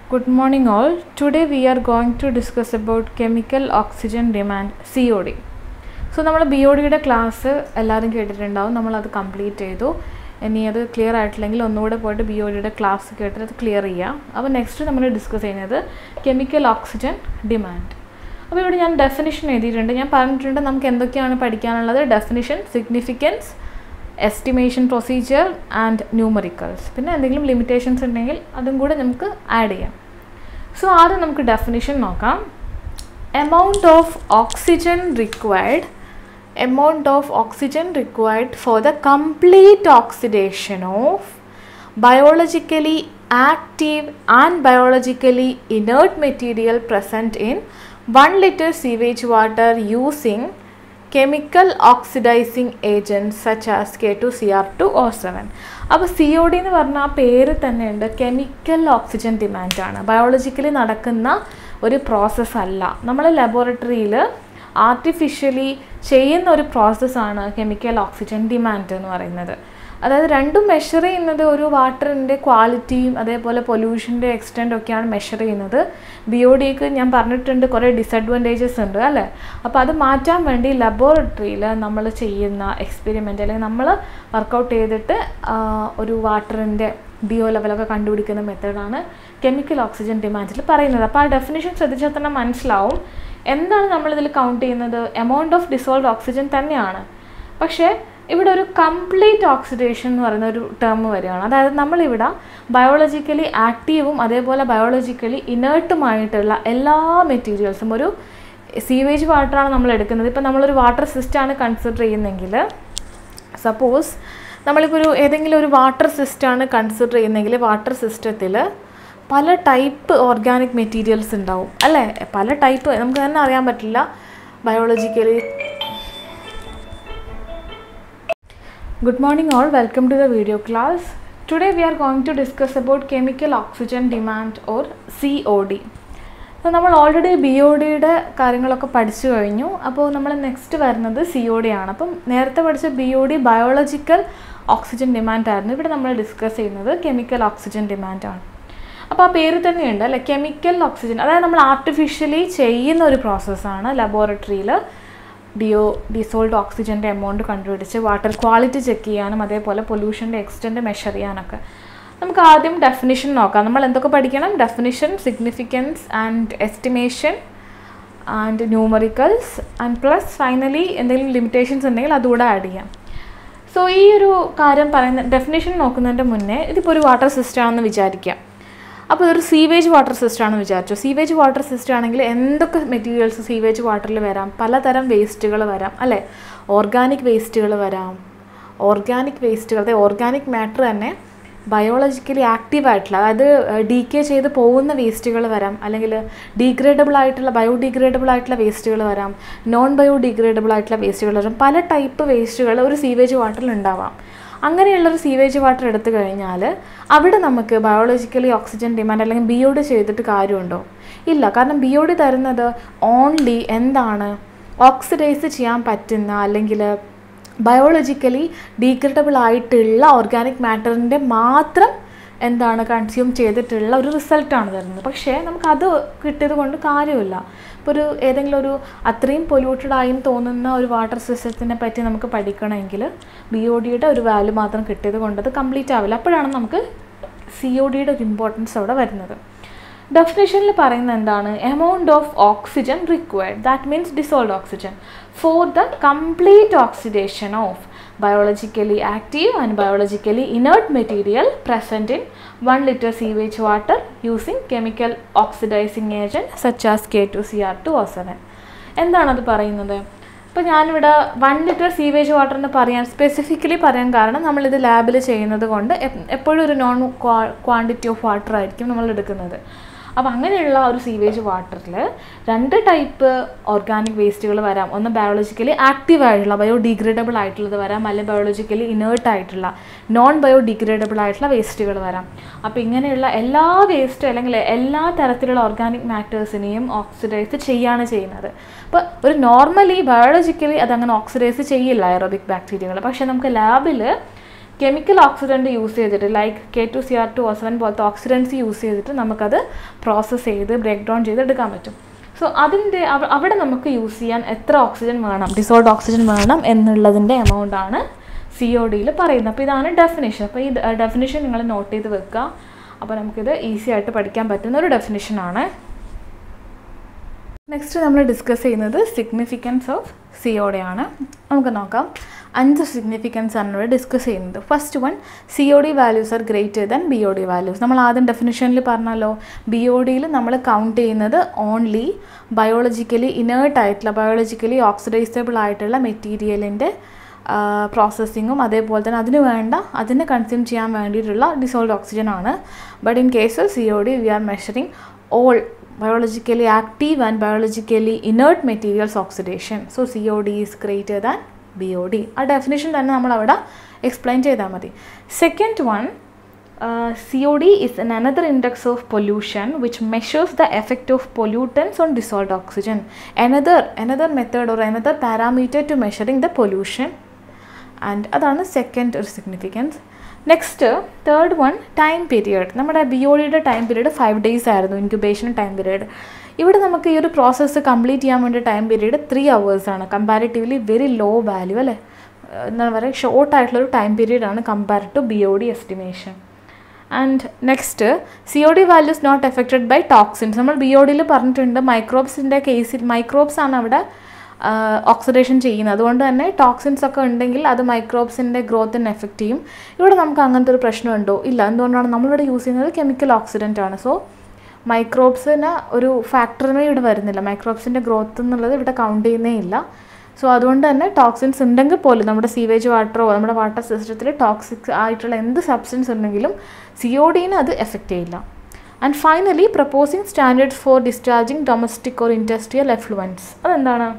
Good morning all. Today we are going to discuss about chemical oxygen demand COD. So നമ്മൾ B O ഡിയുടെ class എല്ലാവരും കേട്ടിട്ടുണ്ടാവും നമ്മളത് complete ചെയ്തു ഇനി അത് ക്ലിയർ ആയിട്ടില്ലെങ്കിൽ ഒന്നുകൂടെ പോയിട്ട് ബി ഒ ഡിയുടെ ക്ലാസ് കേട്ടിട്ട് അത് ക്ലിയർ ചെയ്യാം അപ്പോൾ നെക്സ്റ്റ് നമ്മൾ ഡിസ്കസ് ചെയ്യുന്നത് കെമിക്കൽ ഓക്സിജൻ ഡിമാൻഡ് അപ്പോൾ ഇവിടെ ഞാൻ ഡെഫിനിഷൻ എഴുതിയിട്ടുണ്ട് ഞാൻ പറഞ്ഞിട്ടുണ്ട് നമുക്ക് എന്തൊക്കെയാണ് പഠിക്കാനുള്ളത് definition significance estimation procedure and numericals പിന്നെ എന്തെങ്കിലും ലിമിറ്റേഷൻസ് ഉണ്ടെങ്കിൽ അതും കൂടെ നമുക്ക് ആഡ് ചെയ്യാം സോ ആദ്യം നമുക്ക് ഡെഫിനിഷൻ നോക്കാം amount of oxygen required amount of oxygen required for the complete oxidation of biologically active and biologically inert material present in 1 liter sewage water using chemical oxidizing agents such as K2CR2 or 7 അപ്പോൾ C O D എന്ന് പറഞ്ഞ ആ പേര് തന്നെയുണ്ട് chemical oxygen ഡിമാൻഡാണ് biologically നടക്കുന്ന ഒരു process അല്ല നമ്മൾ ലബോറട്ടറിയിൽ ആർട്ടിഫിഷ്യലി ചെയ്യുന്ന ഒരു പ്രോസസ്സാണ് കെമിക്കൽ ഓക്സിജൻ ഡിമാൻഡ് എന്ന് പറയുന്നത് അതായത് രണ്ടും മെഷർ ചെയ്യുന്നത് ഒരു വാട്ടറിൻ്റെ ക്വാളിറ്റിയും അതേപോലെ പൊല്യൂഷൻ്റെ എക്സ്റ്റെൻഡ് ഒക്കെയാണ് മെഷർ ചെയ്യുന്നത് ബി ഒ ഡിക്ക് ഞാൻ പറഞ്ഞിട്ടുണ്ട് കുറേ ഡിസഡ്വാൻറ്റേജസ് ഉണ്ട് അല്ലേ അപ്പോൾ അത് മാറ്റാൻ വേണ്ടി ലബോറട്ടറിയിൽ നമ്മൾ ചെയ്യുന്ന എക്സ്പെരിമെൻ്റ് അല്ലെങ്കിൽ നമ്മൾ വർക്കൗട്ട് ചെയ്തിട്ട് ഒരു വാട്ടറിൻ്റെ ഡിഒ ലെവലൊക്കെ കണ്ടുപിടിക്കുന്ന മെത്തേഡാണ് കെമിക്കൽ ഓക്സിജൻ ഡിമാൻഡിൽ പറയുന്നത് അപ്പോൾ ആ ഡെഫിനേഷൻ ശ്രദ്ധിച്ചാൽ തന്നെ മനസ്സിലാവും എന്താണ് നമ്മളിതിൽ കൗണ്ട് ചെയ്യുന്നത് എമൗണ്ട് ഓഫ് ഡിസോൾവ് ഓക്സിജൻ തന്നെയാണ് പക്ഷേ ഇവിടെ ഒരു കംപ്ലീറ്റ് ഓക്സിഡേഷൻ എന്ന് പറയുന്ന ഒരു ടേം വരികയാണ് അതായത് നമ്മളിവിടെ ബയോളജിക്കലി ആക്റ്റീവും അതേപോലെ ബയോളജിക്കലി ഇനേർട്ടുമായിട്ടുള്ള എല്ലാ മെറ്റീരിയൽസും ഒരു സീവേജ് വാട്ടറാണ് നമ്മൾ എടുക്കുന്നത് ഇപ്പം നമ്മളൊരു വാട്ടർ സിസ്റ്റമാണ് കൺസിഡർ ചെയ്യുന്നതെങ്കിൽ സപ്പോസ് നമ്മളിപ്പോൾ ഒരു ഏതെങ്കിലും ഒരു വാട്ടർ സിസ്റ്റമാണ് കൺസിഡർ ചെയ്യുന്നതെങ്കിൽ വാട്ടർ സിസ്റ്റത്തിൽ പല ടൈപ്പ് ഓർഗാനിക് മെറ്റീരിയൽസ് ഉണ്ടാവും അല്ലേ പല ടൈപ്പ് നമുക്ക് തന്നെ അറിയാൻ പറ്റില്ല biologically good morning all welcome to the video class today we are going to discuss about chemical oxygen demand or C O D അപ്പോൾ നമ്മൾ ഓൾറെഡി ബി ഒ ഡിയുടെ കാര്യങ്ങളൊക്കെ പഠിച്ചു കഴിഞ്ഞു അപ്പോൾ നമ്മൾ നെക്സ്റ്റ് വരുന്നത് സി ഒ ഡി ആണ് അപ്പം നേരത്തെ പഠിച്ച B O D biological oxygen demand ആയിരുന്നു ഇവിടെ നമ്മൾ ഡിസ്കസ് ചെയ്യുന്നത് കെമിക്കൽ ഓക്സിജൻ ഡിമാൻഡാണ് അപ്പോൾ ആ പേര് തന്നെയുണ്ട് അല്ലെ കെമിക്കൽ ഓക്സിജൻ അതായത് നമ്മൾ ആർട്ടിഫിഷ്യലി ചെയ്യുന്ന ഒരു പ്രോസസ്സാണ് ലബോറട്ടറിയിൽ ഡിയോ ഡിസോൾഡ് ഓക്സിജൻ്റെ എമൗണ്ട് കണ്ടുപിടിച്ച് വാട്ടർ ക്വാളിറ്റി ചെക്ക് ചെയ്യാനും അതേപോലെ പൊല്യൂഷൻ്റെ എക്സ്റ്റെൻറ്റ് മെഷർ ചെയ്യാനൊക്കെ നമുക്ക് ആദ്യം ഡെഫിനിഷൻ നോക്കാം നമ്മൾ എന്തൊക്കെ പഠിക്കണം definition significance and estimation and numericals and plus finally എന്തെങ്കിലും ലിമിറ്റേഷൻസ് ഉണ്ടെങ്കിൽ അതുകൂടെ ആഡ് ചെയ്യാം സോ ഈ ഒരു കാര്യം പറയുന്ന ഡെഫിനേഷൻ നോക്കുന്നതിൻ്റെ മുന്നേ ഇതിപ്പോൾ ഒരു വാട്ടർ സിസ്റ്റം ആണെന്ന് വിചാരിക്കാം അപ്പോൾ ഇതൊരു സീവേജ് വാട്ടർ സിസ്റ്റം ആണെന്ന് വിചാരിച്ചു സീവേജ് വാട്ടർ സിസ്റ്റം ആണെങ്കിൽ എന്തൊക്കെ മെറ്റീരിയൽസ് സീവേജ് വാട്ടറിൽ വരാം പലതരം വേസ്റ്റുകൾ വരാം അല്ലേ ഓർഗാനിക് വേസ്റ്റുകൾ വരാം ഓർഗാനിക് വേസ്റ്റുകൾ അതായത് ഓർഗാനിക് മാറ്റർ തന്നെ ബയോളജിക്കലി ആക്റ്റീവ് ആയിട്ടുള്ള അതായത് ഡീകെ ചെയ്ത് പോകുന്ന വേസ്റ്റുകൾ വരാം അല്ലെങ്കിൽ ഡീഗ്രേഡബിൾ ആയിട്ടുള്ള ബയോഡിഗ്രേഡബിൾ ആയിട്ടുള്ള വേസ്റ്റുകൾ വരാം നോൺ ബയോഡിഗ്രേഡബിൾ ആയിട്ടുള്ള വേസ്റ്റുകൾ വരാം പല ടൈപ്പ് വേസ്റ്റുകൾ ഒരു സീവേജ് വാട്ടറിൽ ഉണ്ടാവാം അങ്ങനെയുള്ളൊരു സീവേജ് വാട്ടർ എടുത്തു കഴിഞ്ഞാൽ അവിടെ നമുക്ക് ബയോളജിക്കലി ഓക്സിജൻ ഡിമാൻഡ് അല്ലെങ്കിൽ ബി ഒ ഡി ചെയ്തിട്ട് കാര്യമുണ്ടോ ഇല്ല കാരണം ബി ഒ ഡി തരുന്നത് ഓൺലി എന്താണ് ഓക്സിഡൈസ് ചെയ്യാൻ പറ്റുന്ന അല്ലെങ്കിൽ ബയോളജിക്കലി ഡീഗ്രേഡബിൾ ആയിട്ടുള്ള ഓർഗാനിക് മാറ്ററിൻ്റെ മാത്രം എന്താണ് കൺസ്യൂം ചെയ്തിട്ടുള്ള ഒരു റിസൾട്ടാണ് തരുന്നത് പക്ഷേ നമുക്കത് കിട്ടിയത് കൊണ്ട് കാര്യമില്ല ഇപ്പോൾ ഒരു ഏതെങ്കിലും ഒരു അത്രയും പൊല്യൂട്ടഡ് ആയും തോന്നുന്ന ഒരു വാട്ടർ സിസ്റ്റത്തിനെ പറ്റി നമുക്ക് പഠിക്കണമെങ്കിൽ ബി ഒ ഡിയുടെ ഒരു വാല്യൂ മാത്രം കിട്ടിയത് കൊണ്ട് അത് കംപ്ലീറ്റ് ആവില്ല അപ്പോഴാണ് നമുക്ക് സി ഒ ഡിയുടെ ഒരു ഇമ്പോർട്ടൻസ് അവിടെ വരുന്നത് ഡെഫിനേഷനിൽ പറയുന്നത് എന്താണ് amount of oxygen required that means dissolved oxygen for the complete oxidation of biologically active and biologically inert material present in 1 liter sewage water using chemical oxidizing agent such as K2CR2 or 7. എന്താണ് അത് പറയുന്നത് ഇപ്പോൾ ഞാനിവിടെ one litre sewage water എന്ന് പറയാൻ specifically പറയാൻ കാരണം നമ്മളിത് ലാബിൽ ചെയ്യുന്നത് കൊണ്ട് എപ്പോഴും ഒരു നോൺ ക്വാണ്ടിറ്റി ഓഫ് വാട്ടർ ആയിരിക്കും നമ്മൾ എടുക്കുന്നത് അപ്പോൾ അങ്ങനെയുള്ള ഒരു സീവേജ് വാട്ടറിൽ രണ്ട് ടൈപ്പ് ഓർഗാനിക് വേസ്റ്റുകൾ വരാം ഒന്ന് ബയോളജിക്കലി ആക്റ്റീവ് ആയിട്ടുള്ള ബയോ ഡീഗ്രേഡബിൾ ആയിട്ടുള്ളത് വരാം അല്ലെങ്കിൽ ബയോളജിക്കലി ഇനേർട്ട് ആയിട്ടുള്ള നോൺ ബയോ ഡീഗ്രേഡബിൾ ആയിട്ടുള്ള വേസ്റ്റുകൾ വരാം അപ്പോൾ ഇങ്ങനെയുള്ള എല്ലാ വേസ്റ്റ് അല്ലെങ്കിൽ എല്ലാ തരത്തിലുള്ള ഓർഗാനിക് മാറ്റേഴ്സിനെയും ഓക്സിഡൈസ് ചെയ്യാണ് ചെയ്യുന്നത് അപ്പോൾ ഒരു നോർമലി ബയോളജിക്കലി അതങ്ങനെ ഓക്സിഡൈസ് ചെയ്യില്ല എറോബിക് ബാക്ടീരിയകൾ പക്ഷേ നമുക്ക് ലാബിൽ കെമിക്കൽ ഓക്സിഡൻറ്റ് യൂസ് ചെയ്തിട്ട് like K two C R two O seven പോലത്തെ ഓക്സിഡൻസ് യൂസ് ചെയ്തിട്ട് നമുക്കത് പ്രോസസ്സ് ചെയ്ത് ബ്രേക്ക് ഡൗൺ ചെയ്ത് എടുക്കാൻ പറ്റും സോ അതിൻ്റെ അവിടെ നമുക്ക് യൂസ് ചെയ്യാൻ എത്ര ഓക്സിജൻ വേണം ഡിസോൾഡ് ഓക്സിജൻ വേണം എന്നുള്ളതിൻ്റെ എമൗണ്ട് ആണ് സി ഒ ഡിയിൽ പറയുന്നത് അപ്പോൾ ഇതാണ് ഡെഫിനേഷൻ അപ്പോൾ ഈ ഡെഫിനേഷൻ നിങ്ങൾ നോട്ട് ചെയ്ത് വെക്കുക അപ്പോൾ നമുക്കിത് ഈസി ആയിട്ട് പഠിക്കാൻ പറ്റുന്ന ഒരു ഡെഫിനേഷനാണ് നെക്സ്റ്റ് നമ്മൾ ഡിസ്കസ് ചെയ്യുന്നത് സിഗ്നിഫിക്കൻസ് ഓഫ് സി ഒ ആണ് നമുക്ക് നോക്കാം അഞ്ച് സിഗ്നിഫിക്കൻസ് ആണ് ഇവിടെ ഡിസ്കസ് ചെയ്യുന്നത് first one C O D values are greater than B O D values നമ്മൾ ആദ്യം ഡെഫിനിഷനിൽ പറഞ്ഞല്ലോ ബി ഒ ഡിയിൽ നമ്മൾ കൗണ്ട് ചെയ്യുന്നത് ഓൺലി ബയോളജിക്കലി ഇനേർട്ട് ആയിട്ടുള്ള ബയോളജിക്കലി ഓക്സിഡൈസബിൾ ആയിട്ടുള്ള മെറ്റീരിയലിൻ്റെ പ്രോസസ്സിങ്ങും അതേപോലെ തന്നെ അതിന് വേണ്ട അതിനെ കൺസ്യൂം ചെയ്യാൻ വേണ്ടിയിട്ടുള്ള ഡിസോൾഡ് ഓക്സിജൻ ആണ് but in case C O D we are measuring all biologically active and biologically inert materials oxidation so C O D is greater than B O D ആ ഡെഫിനേഷൻ തന്നെ നമ്മൾ അവിടെ explain ചെയ്താൽ മതി second one C O D is an another index of pollution which measures the effect of pollutants on dissolved oxygen another another method or another parameter to measuring the pollution and അതാണ് second ഒരു significance next third one time period നമ്മുടെ B O ഡിയുടെ time period five days ആയിരുന്നു incubation time period ഇവിടെ നമുക്ക് ഈ ഒരു process complete ചെയ്യാൻ വേണ്ടി ടൈം പീരീഡ് ത്രീ ആണ് കമ്പാരിറ്റീവ്ലി വെരി ലോ വാല്യൂ അല്ലേ എന്താ പറയുക ഷോർട്ട് ആയിട്ടുള്ളൊരു ടൈം പീരീഡാണ് compared to B O D estimation and next C O D values not affected by toxins നമ്മൾ ബി ഒ ഡിയിൽ പറഞ്ഞിട്ടുണ്ട് മൈക്രോബ്സിൻ്റെ കേസിൽ മൈക്രോബ്സ് ആണ് അവിടെ ഓക്സിഡേഷൻ ചെയ്യുന്നത് അതുകൊണ്ട് തന്നെ ടോക്സിൻസ് ഒക്കെ ഉണ്ടെങ്കിൽ അത് മൈക്രോബ്സിൻ്റെ ഗ്രോത്തിനെ എഫക്റ്റ് ചെയ്യും ഇവിടെ നമുക്ക് അങ്ങനത്തെ ഒരു പ്രശ്നമുണ്ടോ ഇല്ല എന്തുകൊണ്ടാണ് നമ്മളിവിടെ യൂസ് ചെയ്യുന്നത് കെമിക്കൽ ഓക്സിഡൻ്റ് ആണ് സോ മൈക്രോബ്സിന് ഒരു ഫാക്ടറിനെ ഇവിടെ വരുന്നില്ല മൈക്രോബ്സിൻ്റെ ഗ്രോത്ത് എന്നുള്ളത് ഇവിടെ കൗണ്ട് ചെയ്യുന്നേ ഇല്ല സോ അതുകൊണ്ട് തന്നെ ടോക്സിൻസ് ഉണ്ടെങ്കിൽ പോലും നമ്മുടെ സീവേജ് വാട്ടറോ നമ്മുടെ വാട്ടർ സിസ്റ്റത്തിൽ ടോക്സിക് ആയിട്ടുള്ള എന്ത് സബ്സ്റ്റൻസ് ഉണ്ടെങ്കിലും സി ഒ ഡിനെ അത് എഫക്റ്റ് ചെയ്യില്ല and finally proposing standards for discharging domestic or industrial effluents അതെന്താണ്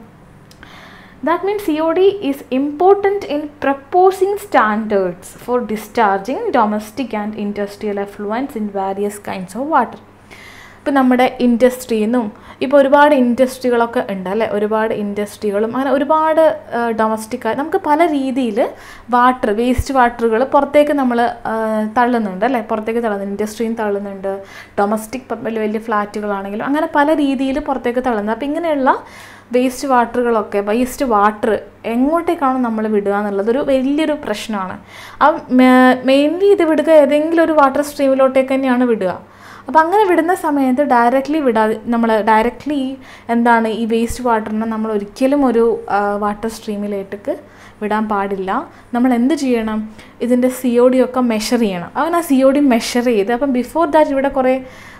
That means COD is important in proposing standards for discharging domestic and industrial effluents in various kinds of water. ഇപ്പം നമ്മുടെ ഇൻഡസ്ട്രിയിൽ നിന്നും ഇപ്പോൾ ഒരുപാട് ഇൻഡസ്ട്രികളൊക്കെ ഉണ്ട് അല്ലേ ഒരുപാട് ഇൻഡസ്ട്രികളും അങ്ങനെ ഒരുപാട് ഡൊമസ്റ്റിക് നമുക്ക് പല രീതിയിൽ വാട്ടർ വേസ്റ്റ് വാട്ടറുകൾ പുറത്തേക്ക് നമ്മൾ തള്ളുന്നുണ്ട് അല്ലേ പുറത്തേക്ക് തള്ളുന്നുണ്ട് ഇൻഡസ്ട്രിയും തള്ളുന്നുണ്ട് ഡൊമസ്റ്റിക് വലിയ വലിയ ഫ്ലാറ്റുകളാണെങ്കിലും അങ്ങനെ പല രീതിയിൽ പുറത്തേക്ക് തള്ളുന്നത് അപ്പോൾ ഇങ്ങനെയുള്ള വേസ്റ്റ് വാട്ടറുകളൊക്കെ വേസ്റ്റ് വാട്ടർ എങ്ങോട്ടേക്കാണ് നമ്മൾ വിടുക എന്നുള്ളത് ഒരു വലിയൊരു പ്രശ്നമാണ് ആ മെയിൻലി ഇത് വിടുക ഏതെങ്കിലും ഒരു വാട്ടർ സ്ട്രീമിലോട്ടേക്ക് തന്നെയാണ് വിടുക അപ്പോൾ അങ്ങനെ വിടുന്ന സമയത്ത് ഡയറക്റ്റ്ലി വിടാതെ നമ്മൾ ഡയറക്റ്റ്ലി എന്താണ് ഈ വേസ്റ്റ് വാട്ടറിനെ നമ്മൾ ഒരിക്കലും ഒരു വാട്ടർ സ്ട്രീമിലേക്ക് വിടാൻ പാടില്ല നമ്മൾ എന്ത് ചെയ്യണം ഇതിൻ്റെ സി ഒ ഡി ഒക്കെ മെഷർ ചെയ്യണം അവൻ ആ സി ഒ ഡി മെഷർ ചെയ്ത് അപ്പം ബിഫോർ ദാറ്റ് ഇവിടെ കുറേ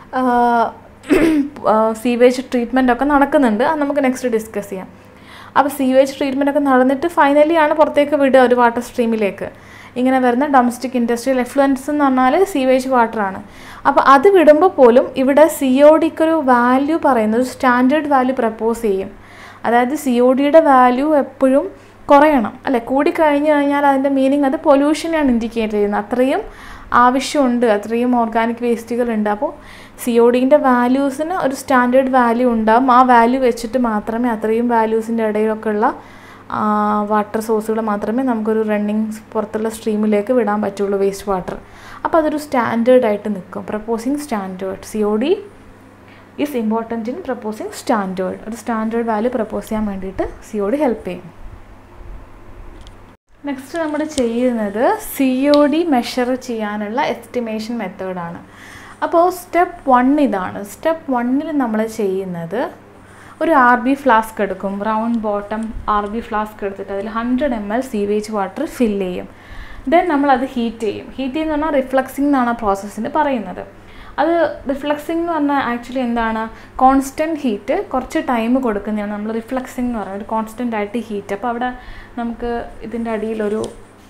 സീവേജ് ട്രീറ്റ്മെൻ്റ് ഒക്കെ നടക്കുന്നുണ്ട് അത് നമുക്ക് നെക്സ്റ്റ് ഡിസ്കസ് ചെയ്യാം അപ്പോൾ സീവേജ് ട്രീറ്റ്മെൻ്റ് ഒക്കെ നടന്നിട്ട് ഫൈനലി ആണ് പുറത്തേക്ക് വിടുക ഒരു വാട്ടർ സ്ട്രീമിലേക്ക് ഇങ്ങനെ വരുന്ന ഡൊമസ്റ്റിക് ഇൻഡസ്ട്രിയൽ എഫ്ലുവൻസ് എന്ന് പറഞ്ഞാൽ സീവേജ് വാട്ടറാണ് അപ്പോൾ അത് വിടുമ്പോൾ പോലും ഇവിടെ സി ഒ ഡിക്കൊരു വാല്യൂ പറയുന്നത് സ്റ്റാൻഡേർഡ് വാല്യൂ പ്രപ്പോസ് ചെയ്യും അതായത് സി ഒ ഡിയുടെ വാല്യൂ എപ്പോഴും കുറയണം അല്ലെ കൂടി കഴിഞ്ഞു കഴിഞ്ഞാൽ അതിൻ്റെ മീനിങ് അത് പൊല്യൂഷനെയാണ് ഇൻഡിക്കേറ്റ് ചെയ്യുന്നത് അത്രയും ആവശ്യമുണ്ട് അത്രയും ഓർഗാനിക് വേസ്റ്റുകളുണ്ട് അപ്പോൾ സി ഒ ഡിൻ്റെ വാല്യൂസിന് ഒരു സ്റ്റാൻഡേർഡ് വാല്യൂ ഉണ്ടാകും ആ വാല്യൂ വെച്ചിട്ട് മാത്രമേ അത്രയും വാല്യൂസിൻ്റെ ഇടയിലൊക്കെ ഉള്ള വാട്ടർ സോഴ്സുകൾ മാത്രമേ നമുക്കൊരു റണ്ണിങ് പുറത്തുള്ള സ്ട്രീമിലേക്ക് വിടാൻ പറ്റുള്ളൂ വേസ്റ്റ് വാട്ടർ അപ്പോൾ അതൊരു സ്റ്റാൻഡേർഡ് ആയിട്ട് നിൽക്കും proposing standard C O D is important in proposing standard ഒരു സ്റ്റാൻഡേർഡ് വാല്യൂ പ്രപ്പോസ് ചെയ്യാൻ വേണ്ടിയിട്ട് സി ഒ ഡി ഹെൽപ്പ് ചെയ്യും നെക്സ്റ്റ് നമ്മൾ ചെയ്യുന്നത് സി ഒ ഡി മെഷർ ചെയ്യാനുള്ള എസ്റ്റിമേഷൻ മെത്തേഡാണ് അപ്പോൾ സ്റ്റെപ്പ് വൺ ഇതാണ് സ്റ്റെപ്പ് വണ്ണിൽ നമ്മൾ ചെയ്യുന്നത് ഒരു ആർ ബി ഫ്ലാസ്ക് എടുക്കും round bottom R B flask എടുത്തിട്ട് അതിൽ hundred M L sewage water fill ചെയ്യും ദെൻ നമ്മളത് ഹീറ്റ് ചെയ്യും ഹീറ്റ് ചെയ്യുന്ന പറഞ്ഞാൽ റിഫ്ലക്സിംഗ് എന്നാണ് ആ പ്രോസസ്സിന് പറയുന്നത് അത് റിഫ്ലക്സിംഗ് എന്ന് പറഞ്ഞാൽ ആക്ച്വലി എന്താണ് കോൺസ്റ്റൻറ്റ് ഹീറ്റ് കുറച്ച് ടൈം കൊടുക്കുന്നതാണ് നമ്മൾ റിഫ്ലക്സിംഗ് എന്ന് പറയുന്നത് ഒരു കോൺസ്റ്റൻ്റ് ആയിട്ട് ഹീറ്റ് അപ്പോൾ അവിടെ നമുക്ക് ഇതിൻ്റെ അടിയിലൊരു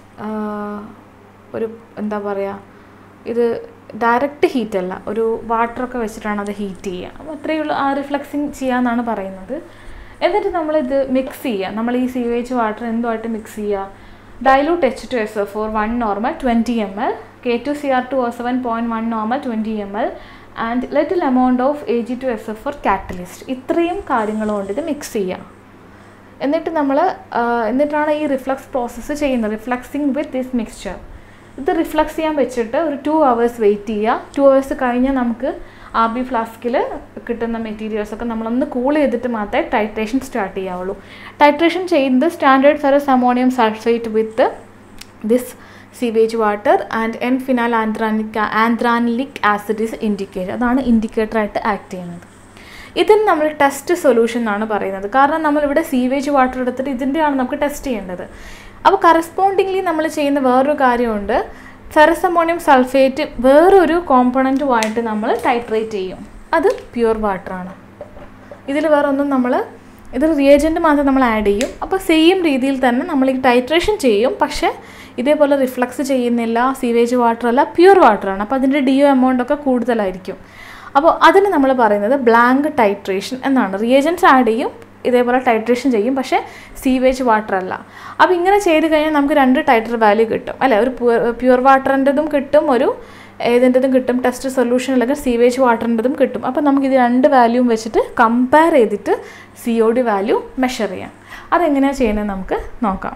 ഒരു എന്താ പറയുക ഇത് ഡയറക്റ്റ് ഹീറ്റ് അല്ല ഒരു വാട്ടറൊക്കെ വെച്ചിട്ടാണ് അത് ഹീറ്റ് ചെയ്യുക അപ്പോൾ അത്രയേ ഉള്ളൂ ആ റിഫ്ലക്സിങ് ചെയ്യാമെന്നാണ് പറയുന്നത് എന്നിട്ട് നമ്മളിത് മിക്സ് ചെയ്യുക നമ്മൾ ഈ സീവേജ് വാട്ടർ എന്തുമായിട്ട് മിക്സ് ചെയ്യുക dilute H two S four one normal twenty M L K two C R two O seven point one normal twenty M L and little amount of A G two S F four catalyst ഇത്രയും കാര്യങ്ങൾ കൊണ്ട് ഇത് mix ചെയ്യുക എന്നിട്ട് നമ്മൾ എന്നിട്ടാണ് ഈ reflux process ചെയ്യുന്നത് റിഫ്ലക്സിങ് വിത്ത് ദിസ് മിക്സ്ചർ ഇത് റിഫ്ലക്സ് ചെയ്യാൻ വെച്ചിട്ട് ഒരു ടു അവേഴ്സ് വെയിറ്റ് ചെയ്യുക ടു അവേഴ്സ് കഴിഞ്ഞാൽ നമുക്ക് ആർ ബി ഫ്ലാസ്കിൽ കിട്ടുന്ന മെറ്റീരിയൽസ് ഒക്കെ നമ്മളൊന്ന് കൂൾ ചെയ്തിട്ട് മാത്രമേ ടൈട്രേഷൻ സ്റ്റാർട്ട് ചെയ്യാവുള്ളൂ ടൈട്രേഷൻ ചെയ്യുന്നത് standard ferrous ammonium sulphate with this sewage water and N phenyl anthranilic anthranilic acid is indicator അതാണ് ഇൻഡിക്കേറ്ററായിട്ട് ആക്ട് ചെയ്യുന്നത് ഇതിന് നമ്മൾ ടെസ്റ്റ് സൊല്യൂഷൻ എന്നാണ് പറയുന്നത് കാരണം നമ്മളിവിടെ സീവേജ് വാട്ടർ എടുത്തിട്ട് ഇതിൻ്റെയാണ് നമുക്ക് ടെസ്റ്റ് ചെയ്യേണ്ടത് അപ്പോൾ കറസ്പോണ്ടിങ്ലി നമ്മൾ ചെയ്യുന്ന വേറൊരു കാര്യമുണ്ട് ഫെറസ് അമോണിയം സൾഫേറ്റ് വേറൊരു കോമ്പണൻറ്റുമായിട്ട് നമ്മൾ ടൈട്രേറ്റ് ചെയ്യും അത് പ്യുവർ വാട്ടറാണ് ഇതിൽ വേറെ ഒന്നും നമ്മൾ ഇതിൽ റിയേജൻറ്റ് മാത്രം നമ്മൾ ആഡ് ചെയ്യും അപ്പോൾ സെയിം രീതിയിൽ തന്നെ നമ്മൾ ഈ ടൈട്രേഷൻ ചെയ്യും പക്ഷേ ഇതേപോലെ റിഫ്ലക്സ് ചെയ്യുന്നില്ല സീവേജ് വാട്ടർ അല്ല പ്യുവർ വാട്ടറാണ് അപ്പോൾ അതിൻ്റെ ഡി ഒ എമൗണ്ട് ഒക്കെ കൂടുതലായിരിക്കും അപ്പോൾ അതിന് നമ്മൾ പറയുന്നത് ബ്ലാങ്ക് ടൈട്രേഷൻ എന്നാണ് റിയേജൻസ് ആഡ് ചെയ്യും ഇതേപോലെ ടൈട്രേഷൻ ചെയ്യും പക്ഷേ സീവേജ് വാട്ടർ അല്ല അപ്പോൾ ഇങ്ങനെ ചെയ്ത് കഴിഞ്ഞാൽ നമുക്ക് രണ്ട് ടൈറ്റർ വാല്യൂ കിട്ടും അല്ലേ ഒരു പ്യുവർ വാട്ടറിൻ്റെതും കിട്ടും ഒരു ഏതിൻ്റെതും കിട്ടും ടെസ്റ്റ് സൊല്യൂഷൻ അല്ലെങ്കിൽ സീവേജ് വാട്ടറിൻ്റെതും കിട്ടും അപ്പോൾ നമുക്ക് ഇത് രണ്ട് വാല്യൂം വെച്ചിട്ട് കമ്പയർ ചെയ്തിട്ട് C O D value measure ചെയ്യാം അതെങ്ങനെയാണ് ചെയ്യുന്നത് നമുക്ക് നോക്കാം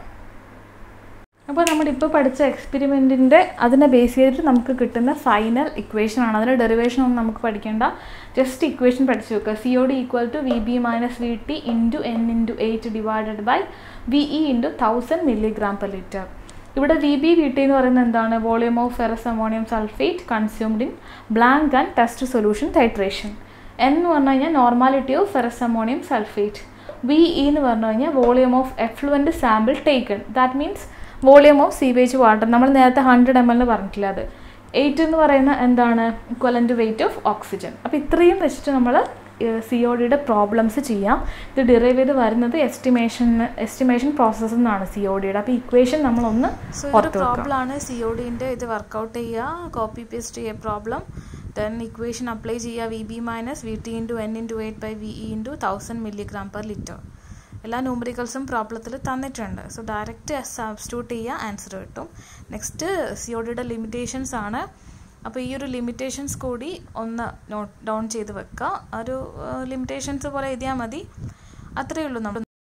അപ്പോൾ നമ്മളിപ്പോൾ പഠിച്ച എക്സ്പെരിമെൻറ്റിൻ്റെ അതിനെ ബേസ് ചെയ്തിട്ട് നമുക്ക് കിട്ടുന്ന ഫൈനൽ ഇക്വേഷൻ ആണ് അതിൻ്റെ ഡെറിവേഷൻ ഒന്നും നമുക്ക് പഠിക്കേണ്ട ജസ്റ്റ് ഇക്വേഷൻ പഠിച്ചു വെക്കുക C O D equal to V B minus V T into N into eight divided by V E into thousand milligram per litre ഇവിടെ വി ബി വി ടി എന്ന് പറയുന്നത് എന്താണ് volume of ferrous ammonium sulphate consumed in blank and test solution titration N എന്ന് പറഞ്ഞു കഴിഞ്ഞാൽ normality of ferrous ammonium sulphate V E എന്ന് പറഞ്ഞു കഴിഞ്ഞാൽ volume of effluent sample taken that means volume of sewage water നമ്മൾ നേരത്തെ hundred M L എന്ന് പറഞ്ഞിട്ടില്ല അത് എയ്റ്റ് എന്ന് പറയുന്ന എന്താണ് ഇക്വലൻ്റ് വെയിറ്റ് ഓഫ് ഓക്സിജൻ അപ്പോൾ ഇത്രയും വെച്ചിട്ട് നമ്മൾ സി ഒ ഡിയുടെ പ്രോബ്ലംസ് ചെയ്യാം ഇത് ഡിറൈവ് ചെയ്ത് വരുന്നത് എസ്റ്റിമേഷൻ എസ്റ്റിമേഷൻ പ്രോസസ്സ് എന്നാണ് സി ഒ ഡിയുടെ അപ്പോൾ ഇക്വേഷൻ നമ്മളൊന്ന് സോ ഇതൊരു പ്രോബ്ലം ആണ് സി ഒ ഡിൻ്റെ ഇത് വർക്കൗട്ട് ചെയ്യുക കോപ്പി പേസ്റ്റ് ചെയ്യുക പ്രോബ്ലം ദെൻ ഇക്വേഷൻ അപ്ലൈ ചെയ്യുക V B minus V T into N into eight by V E into thousand milligram per litre എല്ലാ ന്യൂമറിക്കൽസും പ്രോബ്ലത്തിൽ തന്നിട്ടുണ്ട് സോ ഡയറക്റ്റ് സബ്സ്റ്റിറ്റ്യൂട്ട് ചെയ്യുക ആൻസർ കിട്ടും നെക്സ്റ്റ് സി ഒ ഡിയുടെ ലിമിറ്റേഷൻസ് ആണ് അപ്പോൾ ഈ ഒരു ലിമിറ്റേഷൻസ് കൂടി ഒന്ന് നോട്ട് ഡൗൺ ചെയ്ത് വെക്കുക ഒരു ലിമിറ്റേഷൻസ് പോലെ എഴുതിയാൽ മതി അത്രയേ ഉള്ളൂ നമ്മൾ